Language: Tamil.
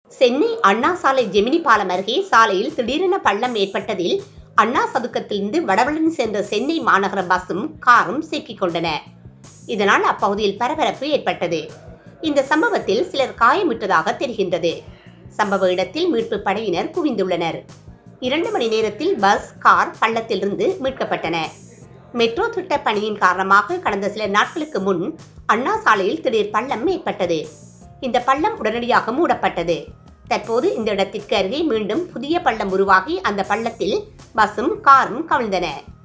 சென்னை அண்ணா சாலை ஜெமினி பாலம் அருகே சாலையில் திடீரென பள்ளம் ஏற்பட்டதில் அண்ணா சதுக்கத்திலிருந்து வடவழன் சென்ற சென்னை மாநகர பஸ்ஸும் காரும் சிக்கிக் கொண்டன இதனால் அப்பகுதியில் பரபரப்பு ஏற்பட்டது இந்த சம்பவத்தில் சிலர் காயமுற்றதாக தெரிகின்றது சம்பவ இடத்தில் மீட்பு படையினர் குவிந்துள்ளனர் இரண்டு மணி நேரத்தில் பஸ் கார் பள்ளத்திலிருந்து மீட்கப்பட்டன மெட்ரோ திட்ட பணியின் காரணமாக கடந்த சில நாட்களுக்கு முன் அண்ணா சாலையில் திடீர் பள்ளம் ஏற்பட்டது இந்த பள்ளம் உடனடியாக மூடப்பட்டது தற்போது இந்த இடத்திற்கு அருகே மீண்டும் புதிய பள்ளம் உருவாகி அந்த பள்ளத்தில் பஸ்ஸும் காரும் கவிழ்ந்தன